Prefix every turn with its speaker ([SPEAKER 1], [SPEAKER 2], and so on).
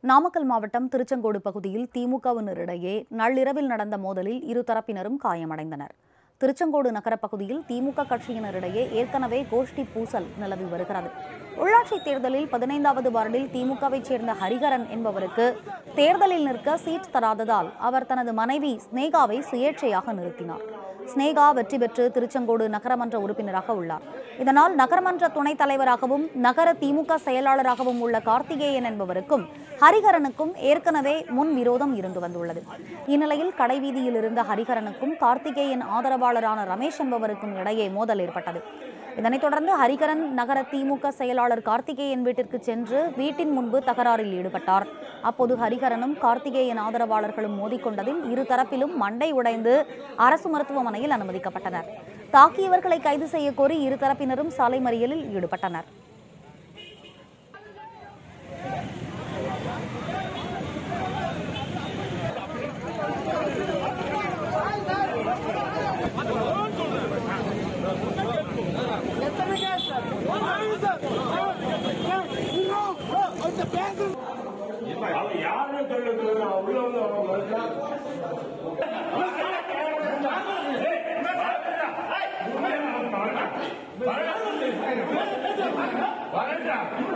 [SPEAKER 1] நாமக்கல் மாவட்டம் திருச்செங்கோடு பகுதியில் திமுகவினரிடையே நள்ளிரவில் நடந்த மோதலில் இரு தரப்பினரும் காயமடைந்தனர் திருச்செங்கோடு நகர பகுதியில் திமுக கட்சியினரிடையே ஏற்கனவே கோஷ்டி பூசல் நிலவி வருகிறது உள்ளாட்சித் தேர்தலில் பதினைந்தாவது வார்டில் திமுகவைச் சேர்ந்த ஹரிகரன் என்பவருக்கு தேர்தலில் நிற்க சீட் தராததால் அவர் தனது மனைவி ஸ்னேகாவை சுயேட்சையாக நிறுத்தினார் ஸ்னேகா வெற்றி பெற்று திருச்செங்கோடு நகரமன்ற உறுப்பினராக உள்ளார் இதனால் நகரமன்ற துணைத் தலைவராகவும் நகர திமுக செயலாளராகவும் உள்ள கார்த்திகேயன் என்பவருக்கும் ஹரிஹரனுக்கும் ஏற்கனவே முன் விரோதம் இருந்து வந்துள்ளது இந்நிலையில் கடைவீதியில் இருந்த ஹரிஹரனுக்கும் கார்த்திகேயன் ஆதரவாளரான ரமேஷ் என்பவருக்கும் இடையே மோதல் ஏற்பட்டது இதனைத் தொடர்ந்து ஹரிகரன் நகர திமுக செயலாளர் கார்த்திகேயன் வீட்டிற்கு சென்று வீட்டின் முன்பு தகராறில் ஈடுபட்டார் அப்போது ஹரிகரனும் கார்த்திகேயன் ஆதரவாளர்களும் மோதிக்கொண்டதில் இரு தரப்பிலும் மண்டை உடைந்து அரசு மருத்துவமனையில் அனுமதிக்கப்பட்டனர் தாக்கியவர்களை கைது செய்யக்கோரி இரு தரப்பினரும் சாலை மறியலில் ஈடுபட்டனர்
[SPEAKER 2] அவன் யாருன்னு சொல்லுங்க நான் உள்ள வந்து அவன் மறுத்தான் வரண்டா